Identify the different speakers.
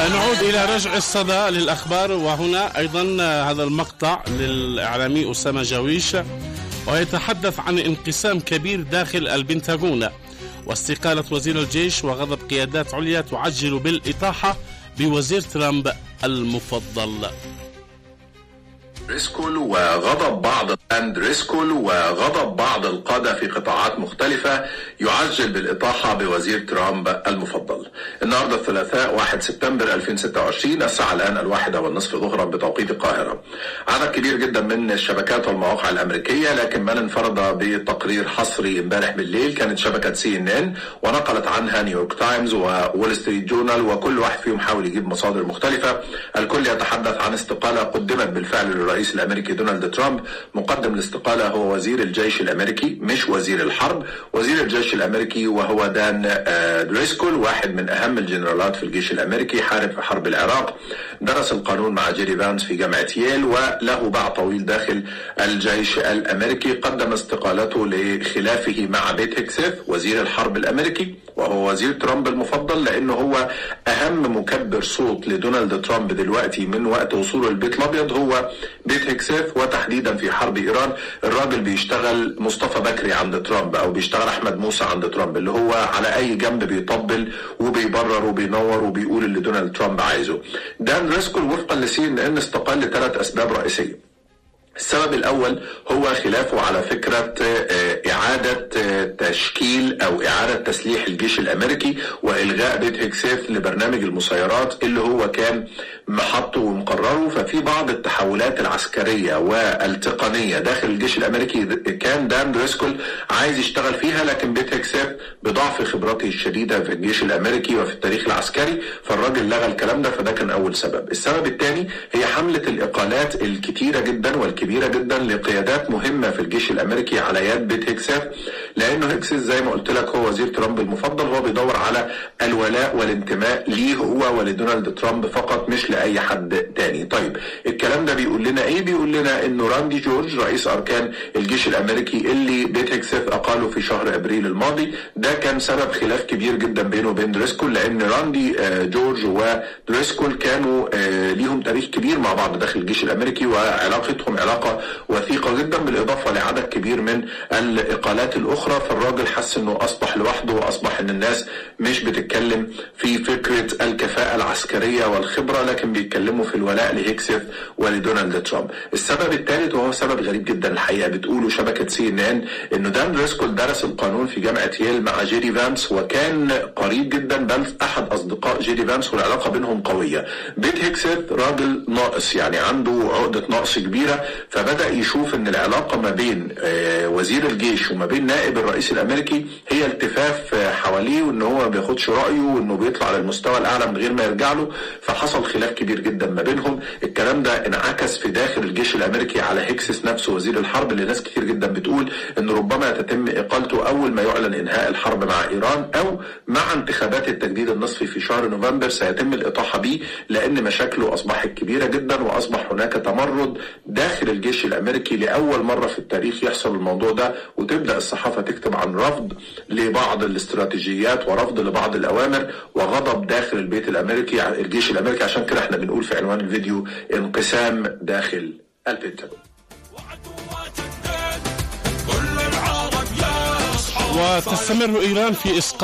Speaker 1: نعود إلى رجع الصدى للأخبار وهنا أيضا هذا المقطع للإعلامي أسامة جاويش ويتحدث عن انقسام كبير داخل البنتاغون واستقالة وزير الجيش وغضب قيادات عليا تعجل بالإطاحة بوزير ترامب المفضل
Speaker 2: دريسكول وغضب بعض دريسكول وغضب بعض القادة في قطاعات مختلفة يعجل بالإطاحة بوزير ترامب المفضل النهاردة الثلاثاء 1 سبتمبر 2026 الساعة الآن الواحدة والنصف ظهرا بتوقيت القاهرة عدد كبير جدا من الشبكات والمواقع الأمريكية لكن من انفرد بتقرير حصري امبارح بالليل كانت شبكة سي ان ان ونقلت عنها نيويورك تايمز وول ستريت جورنال وكل واحد فيهم حاول يجيب مصادر مختلفة الكل يتحدث عن استقالة قدمت بالفعل للرئيس الرئيس الامريكي دونالد ترامب مقدم الاستقاله هو وزير الجيش الامريكي مش وزير الحرب وزير الجيش الامريكي وهو دان دريسكول واحد من اهم الجنرالات في الجيش الامريكي حارب في حرب العراق درس القانون مع جيري فانس في جامعه ييل وله باع طويل داخل الجيش الامريكي قدم استقالته لخلافه مع بيت هيكسيث وزير الحرب الامريكي وهو وزير ترامب المفضل لانه هو اهم مكبر صوت لدونالد ترامب دلوقتي من وقت وصوله البيت الابيض هو بيت هيكسيث وتحديدا في حرب ايران الراجل بيشتغل مصطفى بكري عند ترامب او بيشتغل احمد موسى عند ترامب اللي هو على اي جنب بيطبل وبيبرر وبينور وبيقول اللي دونالد ترامب عايزه دان ريسكول وفقا لسي ان ان استقال لثلاث اسباب رئيسيه السبب الأول هو خلافه على فكرة إعادة تشكيل أو إعادة تسليح الجيش الأمريكي وإلغاء بيت هيكسيث لبرنامج المسيرات اللي هو كان محطه ومقرره ففي بعض التحولات العسكرية والتقنية داخل الجيش الأمريكي كان دان دريسكول عايز يشتغل فيها لكن بيت هيكسيث بضعف خبراته الشديدة في الجيش الأمريكي وفي التاريخ العسكري فالراجل لغى الكلام ده فده كان أول سبب السبب الثاني هي حملة الإقالات الكتيرة جدا والكبيرة كبيرة جدا لقيادات مهمة في الجيش الأمريكي على يد بيت هيكسيث لأنه هيكسيث زي ما قلت لك هو وزير ترامب المفضل هو بيدور على الولاء والانتماء ليه هو ولدونالد ترامب فقط مش لأي حد تاني طيب الكلام ده بيقول لنا إيه بيقول لنا إنه راندي جورج رئيس أركان الجيش الأمريكي اللي بيت هيكسيث أقاله في شهر أبريل الماضي ده كان سبب خلاف كبير جدا بينه وبين دريسكول لأن راندي جورج ودريسكول كانوا ليهم تاريخ كبير مع بعض داخل الجيش الأمريكي وعلاقتهم علاقة علاقة وثيقة جدا بالإضافة لعدد كبير من الإقالات الأخرى فالراجل حس أنه أصبح لوحده وأصبح أن الناس مش بتتكلم في فكرة الكفاءة العسكرية والخبرة لكن بيتكلموا في الولاء لهيكسيث ولدونالد ترامب السبب الثالث وهو سبب غريب جدا الحقيقة بتقوله شبكة سي ان ان أنه دان دريسكول درس القانون في جامعة ييل مع جيري فانس وكان قريب جدا بل أحد أصدقاء جيري فانس والعلاقة بينهم قوية بيت هيكسيث راجل ناقص يعني عنده عقدة نقص كبيرة فبدأ يشوف ان العلاقة ما بين وزير الجيش وما بين نائب الرئيس الامريكي هي التفاف حواليه وان هو ما بياخدش رأيه وانه بيطلع للمستوى الاعلى من غير ما يرجع له فحصل خلاف كبير جدا ما بينهم الكلام ده انعكس في داخل الجيش الامريكي على هيكسس نفسه وزير الحرب اللي ناس كتير جدا بتقول ان ربما تتم اقالته اول ما يعلن انهاء الحرب مع ايران او مع انتخابات التجديد النصفي في شهر نوفمبر سيتم الاطاحة به لان مشاكله اصبحت كبيرة جدا واصبح هناك تمرد داخل الجيش الامريكي لاول مره في التاريخ يحصل الموضوع ده وتبدا الصحافه تكتب عن رفض لبعض الاستراتيجيات ورفض لبعض الاوامر وغضب داخل البيت الامريكي الجيش الامريكي عشان كده احنا بنقول في عنوان الفيديو انقسام داخل البنتاغون
Speaker 1: وتستمر ايران في اسقاط